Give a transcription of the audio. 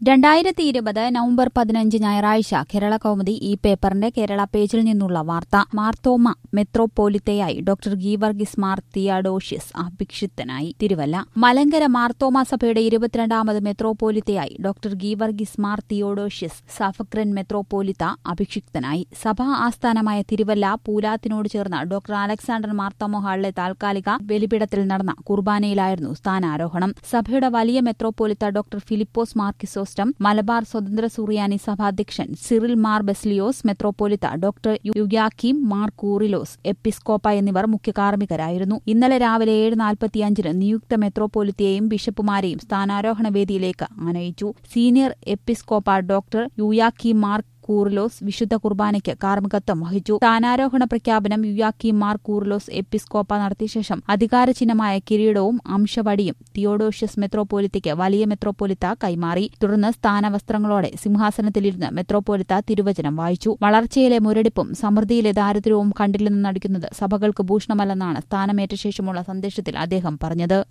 രണ്ടായിരത്തി ഇരുപത് നവംബർ പതിനഞ്ച് ഞായറാഴ്ച കേരള കൗമുദി ഈ പേപ്പറിന്റെ കേരള പേജിൽ നിന്നുള്ള വാർത്ത മാർത്തോമ മെത്രോപോലിത്തയായി ഡോക്ടർ ഗീവർഗിസ് മാർ തിയാഡോഷ്യസ് അഭിക്ഷിപ്തനായി തിരുവല്ല മലങ്കര മാർത്തോമ സഭയുടെ ഇരുപത്തിരണ്ടാമത് മെത്രോപോലിത്തയായി ഡോക്ടർ ഗീവർഗിസ് മാർ തിയോഡോഷ്യസ് സഫക്രൻ മെത്രോപോലിത്ത അഭിക്ഷിപ്തനായി സഭാ ആസ്ഥാനമായ തിരുവല്ല പൂലാത്തിനോട് ചേർന്ന ഡോക്ടർ അലക്സാണ്ടർ മാർത്തോമ ഹാളിലെ താൽക്കാലിക ബലിപീഠത്തിൽ നടന്ന കുർബാനയിലായിരുന്നു സ്ഥാനാരോഹണം സഭയുടെ വലിയ മെത്രോപോലിത്ത ഡോക്ടർ ഫിലിപ്പോസ് മാർക്കിസോസ്റ്റം മലബാർ സ്വതന്ത്ര സുറിയാനി സഭാധ്യക്ഷൻ സിറിൽ മാർ ബെസ്ലിയോസ് മെത്രോപോലിത്ത ഡോക്ടർ യുഗ്യാക്കീം മാർ കൂറിലോസ് എപ്പിസ്കോപ്പ എന്നിവർ മുഖ്യ കാർമ്മികരായിരുന്നു ഇന്നലെ രാവിലെ ഏഴ് നാൽപ്പത്തിയഞ്ചിന് നിയുക്ത മെത്രോപോലിത്തയെയും ബിഷപ്പുമാരെയും സ്ഥാനാരോഹണ വേദിയിലേക്ക് ആനയിച്ചു സീനിയർ എപ്പിസ്കോപ്പ ഡോക്ടർ യുയാക്കീം മാർ കൂറിലോസ് വിശുദ്ധ കുർബാനയ്ക്ക് കാർമ്മികത്വം വഹിച്ചു സ്ഥാനാരോഹണ പ്രഖ്യാപനം യുയാക്കി മാർ കൂറിലോസ് എപ്പിസ്കോപ്പ നടത്തിയ ശേഷം അധികാരചിഹ്നമായ കിരീടവും അംശവടിയും തിയോഡോഷ്യസ് മെത്രോപോലിത്തയ്ക്ക് വലിയ മെത്രോപോലിത്ത കൈമാറി തുടർന്ന് സ്ഥാനവസ്ത്രങ്ങളോടെ സിംഹാസനത്തിലിരുന്ന് മെത്രോപോലിത്ത തിരുവചനം വായിച്ചു വളർച്ചയിലെ മുരടിപ്പും സമൃദ്ധിയിലെ ദാരിദ്ര്യവും കണ്ടില്ലെന്ന് നടിക്കുന്നത് സഭകൾക്ക് ഭൂഷണമല്ലെന്നാണ് സ്ഥാനമേറ്റ ശേഷമുള്ള സന്ദേശത്തിൽ അദ്ദേഹം പറഞ്ഞത്